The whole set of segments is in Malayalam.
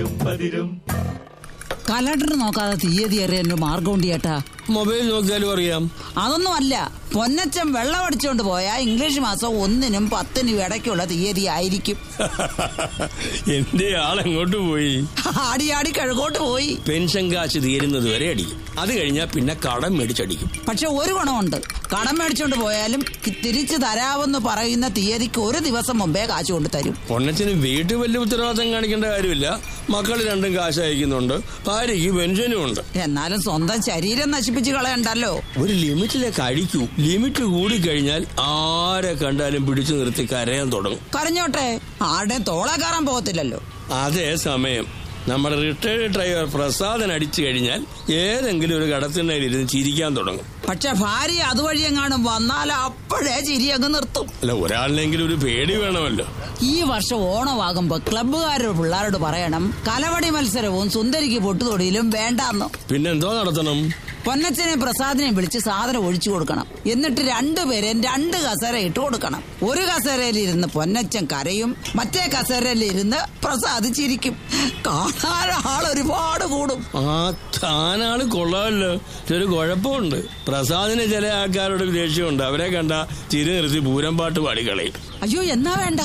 കലണ്ടർ നോക്കാതെ തീയതി അറിയാൻ ഒരു മാർഗമുണ്ട് ചേട്ടാ മൊബൈൽ നോക്കിയാലും അറിയാം അതൊന്നും അല്ല പൊന്നച്ചൻ വെള്ളം അടിച്ചോണ്ട് പോയാ ഇംഗ്ലീഷ് മാസം ഒന്നിനും പത്തിനും ഇടയ്ക്കുള്ള തീയതി ആയിരിക്കും എന്റെ ആളെങ്ങോട്ട് പോയി ആടി ആടി കിഴക്കോട്ട് പോയി പെൻഷൻ കാശ് തീരുന്നത് വരെ അടിക്കും അത് കഴിഞ്ഞാൽ പിന്നെ കടം മേടിച്ചടിക്കും പക്ഷെ ഒരു ഗുണമുണ്ട് കടം മേടിച്ചോണ്ട് പോയാലും തി- തിരിച്ചു തരാമെന്ന് പറയുന്ന തീയതിക്ക് ഒരു ദിവസം മുമ്പേ കാശ് കൊണ്ട് തരും പൊണ്ണച്ചന് വീട്ടിൽ വലിയ ഉത്തരവാദിത്തം കാണിക്കേണ്ട കാര്യമില്ല മക്കൾ രണ്ടും കാശ് അയക്കുന്നുണ്ട് ഭാര്യയ്ക്ക് പെൻഷനും ഉണ്ട് എന്നാലും സ്വന്തം ശരീരം നശിപ്പിച്ച് കളയണ്ടല്ലോ ഒരു ലിമിറ്റിലേക്ക് അടിക്കൂ ലിമിറ്റ് കൂടി കഴിഞ്ഞാൽ ആരെ കണ്ടാലും പിടിച്ചു നിർത്തി കരയാൻ തുടങ്ങും കരഞ്ഞോട്ടെ ആരുടെയും തോളെ കയറാൻ പോകത്തില്ലല്ലോ അതേ സമയം നമ്മുടെ റിട്ടയർഡ് ഡ്രൈവർ പ്രസാദൻ അടിച്ചു കഴിഞ്ഞാൽ ഏതെങ്കിലും ഒരു കടത്തിണ്ണയിൽ ഇരുന്ന് ചിരിക്കാൻ തുടങ്ങും പക്ഷെ ഭാര്യ അതുവഴി എങ്ങാനും വന്നാൽ അപ്പോഴേ ചിരി അങ്ങ് നിർത്തും അല്ല ഒരാളിനെങ്കിലും ഒരു പേടി വേണമല്ലോ ഈ വർഷം ഓണമാകുമ്പോ ക്ലബ്ബുകാരുടെ പിള്ളേരോട് പറയണം കലവടി മത്സരവും സുന്ദരിക്ക് പൊട്ടുതൊടിയിലും വേണ്ടാന്ന് പിന്നെന്തോ നടത്തണം പൊന്നച്ചനെ പ്രസാദിനെയും വിളിച്ച് സാധനം ഒഴിച്ചു കൊടുക്കണം എന്നിട്ട് രണ്ടുപേരെയും രണ്ട് കസേര ഇട്ട് കൊടുക്കണം ഒരു കസേരയിൽ ഇരുന്ന് പൊന്നച്ചൻ കരയും മറ്റേ കസേരയിൽ ഇരുന്ന് പ്രസാദ് ചിരിക്കും കാണാൻ ആൾ ഒരുപാട് കൂടും ആ താനാള് കൊള്ളാമല്ലോ ഒരു കുഴപ്പമുണ്ട് പ്രസാദിന് ചില ആൾക്കാരോട് ദേഷ്യമുണ്ട് അവരെ കണ്ട ചിരി നിർത്തി പൂരം പാട്ട് പാടിക്കളയും അയ്യോ എന്നാ വേണ്ട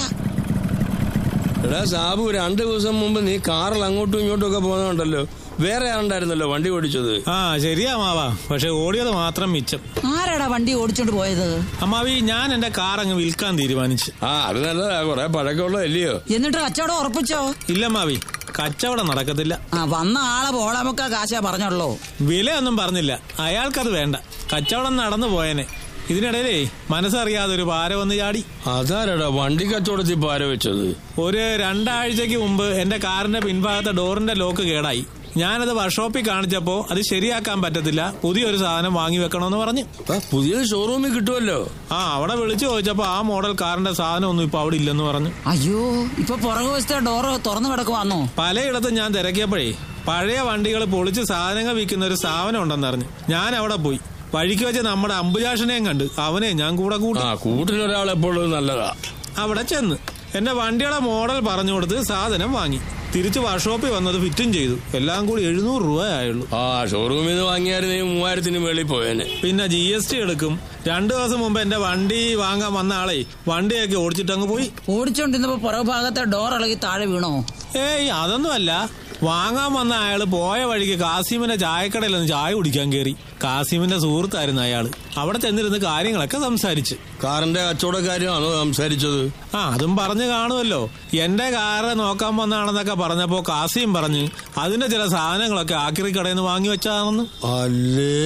എടാ സാബു രണ്ടു ദിവസം മുമ്പ് നീ കാറിൽ അങ്ങോട്ടും ഇങ്ങോട്ടും ഒക്കെ പോകുന്നുണ്ടല്ലോ വേറെ ആളുണ്ടായിരുന്നല്ലോ വണ്ടി ഓടിച്ചത് ആ ശരിയാ മാവാ പക്ഷെ ഓടിയത് മാത്രം മിച്ചം ആരാടാ വണ്ടി ഓടിച്ചോണ്ട് പോയത് അമ്മാവി ഞാൻ എന്റെ കാർ അങ്ങ് വിൽക്കാൻ തീരുമാനിച്ചു ആ അത് നല്ലതാ കൊറേ പഴക്കമുള്ളതല്ലയോ എന്നിട്ട് കച്ചവടം ഉറപ്പിച്ചോ ഇല്ല മാവി കച്ചവടം നടക്കത്തില്ല ആ വന്ന ആളെ പോളമൊക്കെ കാശാ പറഞ്ഞുള്ളൂ വിലയൊന്നും പറഞ്ഞില്ല അയാൾക്കത് വേണ്ട കച്ചവടം നടന്നു പോയനെ ഇതിനിടയിലേ മനസ്സറിയാതെ ഒരു പാര വന്ന് ചാടി അതാരടാ വണ്ടി കച്ചവടത്തിൽ പാര വെച്ചത് ഒരു രണ്ടാഴ്ചക്ക് മുമ്പ് എന്റെ കാറിന്റെ പിൻഭാഗത്തെ ഡോറിന്റെ ലോക്ക് കേടായി ഞാനത് വർക്ക്ഷോപ്പിൽ കാണിച്ചപ്പോ അത് ശരിയാക്കാൻ പറ്റത്തില്ല പുതിയൊരു സാധനം വാങ്ങി വെക്കണമെന്ന് പറഞ്ഞു ആ, പുതിയത് ഷോറൂമിൽ കിട്ടുമല്ലോ ആ അവിടെ വിളിച്ചു ചോദിച്ചപ്പോ ആ മോഡൽ കാറിന്റെ സാധനം ഒന്നും ഇപ്പൊ അവിടെ ഇല്ലെന്ന് പറഞ്ഞു അയ്യോ ഇപ്പൊ പുറകുവശത്തെ ഡോറ് തുറന്നു കിടക്കുവാന്നോ പലയിടത്തും ഞാൻ തിരക്കിയപ്പോഴേ പഴയ വണ്ടികൾ പൊളിച്ച് സാധനങ്ങൾ വിൽക്കുന്ന ഒരു സ്ഥാപനം ഉണ്ടെന്നറിഞ്ഞു ഞാൻ അവിടെ പോയി വഴിക്ക് വെച്ച് നമ്മുടെ അമ്പുജാഷനെയും കണ്ട് അവനെ ഞാൻ കൂടെ കൂട്ടി ആ കൂട്ടിലൊരാൾ എപ്പോഴും നല്ലതാ അവിടെ ചെന്ന് എന്റെ വണ്ടിയുടെ മോഡൽ പറഞ്ഞു കൊടുത്ത് സാധനം വാങ്ങി തിരിച്ച് വർക്ക്ഷോപ്പിൽ വന്നത് ഫിറ്റും ചെയ്തു എല്ലാം കൂടി എഴുന്നൂറ് രൂപയായുള്ളൂ ആ ഷോറൂമിൽ നിന്ന് വാങ്ങിയായിരുന്നെങ്കിൽ മൂവായിരത്തിന് വെളിയിൽ പോയേനെ പിന്നെ ജി എസ് ടി എടുക്കും രണ്ടു ദിവസം മുമ്പ് എന്റെ വണ്ടി വാങ്ങാൻ വന്ന ആളെ വണ്ടിയൊക്കെ ഓടിച്ചിട്ട് അങ്ങ് പോയി ഓടിച്ചോണ്ടിരുന്നപ്പോ പുറകു ഭാഗത്തെ ഡോർ ഇളകി താഴെ വീണോ ഏയ് അതൊന്നുമല്ല വാങ്ങാൻ വന്ന അയാള് പോയ വഴിക്ക് കാസിമിന്റെ ചായക്കടയിൽ ഒന്ന് ചായ കുടിക്കാൻ കയറി കാസിമിന്റെ സുഹൃത്തായിരുന്നു അയാള് അവിടെ ചെന്നിരുന്ന് കാര്യങ്ങളൊക്കെ സംസാരിച്ച് കാറിന്റെ കച്ചവടക്കാരുമാണോ സംസാരിച്ചത് ആ അതും പറഞ്ഞു കാണുമല്ലോ എന്റെ കാറ് നോക്കാൻ വന്നാണെന്നൊക്കെ പറഞ്ഞപ്പോ കാസിം പറഞ്ഞ് അതിന്റെ ചില സാധനങ്ങളൊക്കെ ആക്രി കടയിൽ നിന്ന് വാങ്ങി വെച്ചതാണെന്ന് അല്ലേ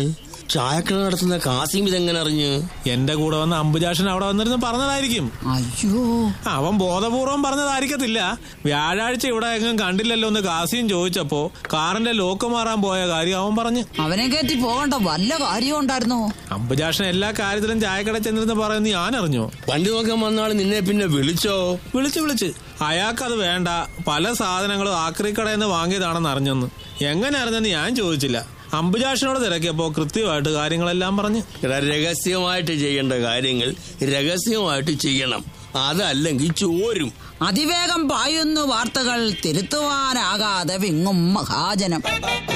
ചായക്കട നടത്തുന്ന കാസിം ഇതെങ്ങനെ അറിഞ്ഞ് എന്റെ കൂടെ വന്ന അമ്പുജാഷൻ അവിടെ വന്നിരുന്ന് പറഞ്ഞതായിരിക്കും അയ്യോ അവൻ ബോധപൂർവം പറഞ്ഞതായിരിക്കത്തില്ല വ്യാഴാഴ്ച ഇവിടെ എങ്ങും കണ്ടില്ലല്ലോ എന്ന് കാസിയും ചോദിച്ചപ്പോ കാറിന്റെ ലോക്ക് മാറാൻ പോയ കാര്യം അവൻ പറഞ്ഞു അവനെ കയറ്റി പോകണ്ട വല്ല കാര്യം ഉണ്ടായിരുന്നോ അമ്പുജാഷൻ എല്ലാ കാര്യത്തിലും ചായക്കട ചെന്നിരുന്ന് പറയുന്നത് ഞാൻ അറിഞ്ഞു വണ്ടി നോക്കാൻ വന്നാൾ നിന്നെ പിന്നെ വിളിച്ചോ വിളിച്ച് വിളിച്ച് അയാൾക്കത് വേണ്ട പല സാധനങ്ങളും ആക്രിക്കടയിൽ നിന്ന് വാങ്ങിയതാണെന്ന് അറിഞ്ഞെന്ന് എങ്ങനെ അറിഞ്ഞെന്ന് ഞാൻ ചോദിച്ചില്ല അമ്പുജാഷനോട് തിരക്കിയപ്പോ കൃത്യമായിട്ട് കാര്യങ്ങളെല്ലാം പറഞ്ഞു എടാ, രഹസ്യമായിട്ട് ചെയ്യേണ്ട കാര്യങ്ങൾ രഹസ്യമായിട്ട് ചെയ്യണം അതല്ലെങ്കിൽ ചോരും അതിവേഗം പായുന്നു വാർത്തകൾ തിരുത്തുവാനാകാതെ വിങ്ങും മഹാജനം